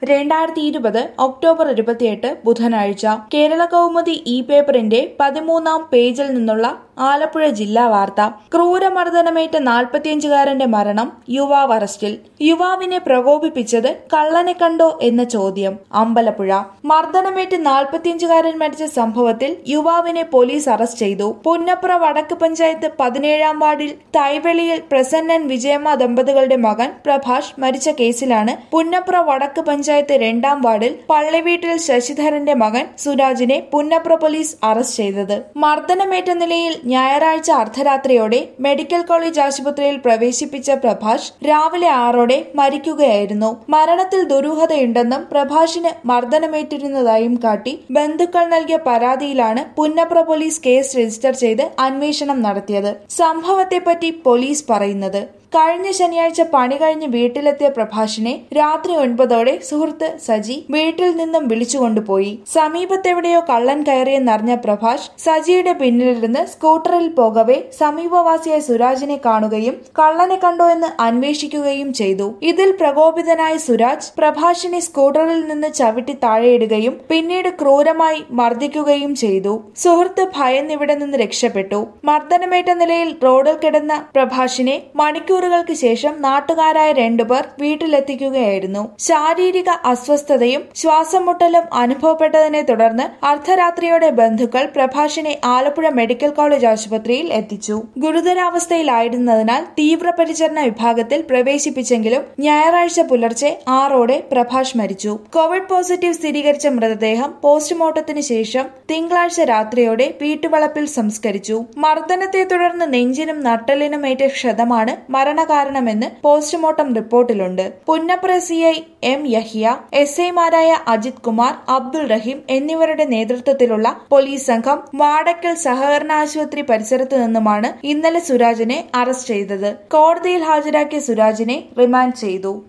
രണ്ടായിരത്തി ഇരുപത് ഒക്ടോബർ ഇരുപത്തിയെട്ട് ബുധനാഴ്ച കേരള കൗമുദി ഇ പേപ്പറിന്റെ പതിമൂന്നാം പേജിൽ നിന്നുള്ള ആലപ്പുഴ ജില്ലാ വാർത്ത ക്രൂരമർദ്ദനമേറ്റ നാൽപ്പത്തിയഞ്ചുകാരന്റെ മരണം യുവാവ് അറസ്റ്റിൽ യുവാവിനെ പ്രകോപിപ്പിച്ചത് കള്ളനെ കണ്ടോ എന്ന ചോദ്യം അമ്പലപ്പുഴ മർദ്ദനമേറ്റ് നാൽപ്പത്തിയഞ്ചുകാരൻ മരിച്ച സംഭവത്തിൽ യുവാവിനെ പോലീസ് അറസ്റ്റ് ചെയ്തു പുന്നപ്ര വടക്ക് പഞ്ചായത്ത് പതിനേഴാം വാർഡിൽ തൈവെളിയിൽ പ്രസന്നൻ വിജയമ്മ ദമ്പതികളുടെ മകൻ പ്രഭാഷ് മരിച്ച കേസിലാണ് പുന്നപ്ര വടക്ക് പഞ്ചായത്ത് രണ്ടാം വാർഡിൽ പള്ളിവീട്ടിൽ ശശിധരന്റെ മകൻ സുരാജിനെ പുന്നപ്ര പോലീസ് അറസ്റ്റ് ചെയ്തത് മർദ്ദനമേറ്റ നിലയിൽ ഞായറാഴ്ച അർദ്ധരാത്രിയോടെ മെഡിക്കൽ കോളേജ് ആശുപത്രിയിൽ പ്രവേശിപ്പിച്ച പ്രഭാഷ് രാവിലെ ആറോടെ മരിക്കുകയായിരുന്നു മരണത്തിൽ ദുരൂഹതയുണ്ടെന്നും പ്രഭാഷിന് മർദ്ദനമേറ്റിരുന്നതായും കാട്ടി ബന്ധുക്കൾ നൽകിയ പരാതിയിലാണ് പുന്നപ്ര പോലീസ് കേസ് രജിസ്റ്റർ ചെയ്ത് അന്വേഷണം നടത്തിയത് സംഭവത്തെപ്പറ്റി പോലീസ് പറയുന്നത് കഴിഞ്ഞ ശനിയാഴ്ച പണി കഴിഞ്ഞ് വീട്ടിലെത്തിയ പ്രഭാഷിനെ രാത്രി ഒൻപതോടെ സുഹൃത്ത് സജി വീട്ടിൽ നിന്നും വിളിച്ചുകൊണ്ടുപോയി സമീപത്തെവിടെയോ കള്ളൻ കയറിയെന്നറിഞ്ഞ പ്രഭാഷ് സജിയുടെ പിന്നിലിരുന്ന് സ്കൂട്ടറിൽ പോകവെ സമീപവാസിയായ സുരാജിനെ കാണുകയും കള്ളനെ കണ്ടോ എന്ന് അന്വേഷിക്കുകയും ചെയ്തു ഇതിൽ പ്രകോപിതനായ സുരാജ് പ്രഭാഷിനെ സ്കൂട്ടറിൽ നിന്ന് ചവിട്ടി താഴെയിടുകയും പിന്നീട് ക്രൂരമായി മർദ്ദിക്കുകയും ചെയ്തു സുഹൃത്ത് ഭയന്നിവിടെ നിന്ന് രക്ഷപ്പെട്ടു മർദ്ദനമേറ്റ നിലയിൽ റോഡിൽ കിടന്ന പ്രഭാഷിനെ മണിക്കൂർ മണിക്കൂറുകൾക്ക് ശേഷം നാട്ടുകാരായ രണ്ടുപേർ വീട്ടിലെത്തിക്കുകയായിരുന്നു ശാരീരിക അസ്വസ്ഥതയും ശ്വാസം മുട്ടലും അനുഭവപ്പെട്ടതിനെ തുടർന്ന് അർദ്ധരാത്രിയോടെ ബന്ധുക്കൾ പ്രഭാഷിനെ ആലപ്പുഴ മെഡിക്കൽ കോളേജ് ആശുപത്രിയിൽ എത്തിച്ചു ഗുരുതരാവസ്ഥയിലായിരുന്നതിനാൽ തീവ്രപരിചരണ വിഭാഗത്തിൽ പ്രവേശിപ്പിച്ചെങ്കിലും ഞായറാഴ്ച പുലർച്ചെ ആറോടെ പ്രഭാഷ് മരിച്ചു കോവിഡ് പോസിറ്റീവ് സ്ഥിരീകരിച്ച മൃതദേഹം പോസ്റ്റ്മോർട്ടത്തിന് ശേഷം തിങ്കളാഴ്ച രാത്രിയോടെ വീട്ടുവളപ്പിൽ സംസ്കരിച്ചു മർദ്ദനത്തെ തുടർന്ന് നെഞ്ചിനും നട്ടലിനും ഏറ്റ ക്ഷതമാണ് മരണകാരണമെന്ന് പോസ്റ്റ്മോർട്ടം റിപ്പോർട്ടിലുണ്ട് Punnapra C I M Yahiya S ഐമാരായ അജിത് കുമാർ അബ്ദുൾ റഹീം എന്നിവരുടെ നേതൃത്വത്തിലുള്ള പോലീസ് സംഘം വാടക്കൽ സഹകരണ ആശുപത്രി പരിസരത്തു നിന്നുമാണ് ഇന്നലെ സുരാജിനെ അറസ്റ്റ് ചെയ്തത് കോടതിയിൽ ഹാജരാക്കിയ സുരാജിനെ റിമാൻഡ് ചെയ്തു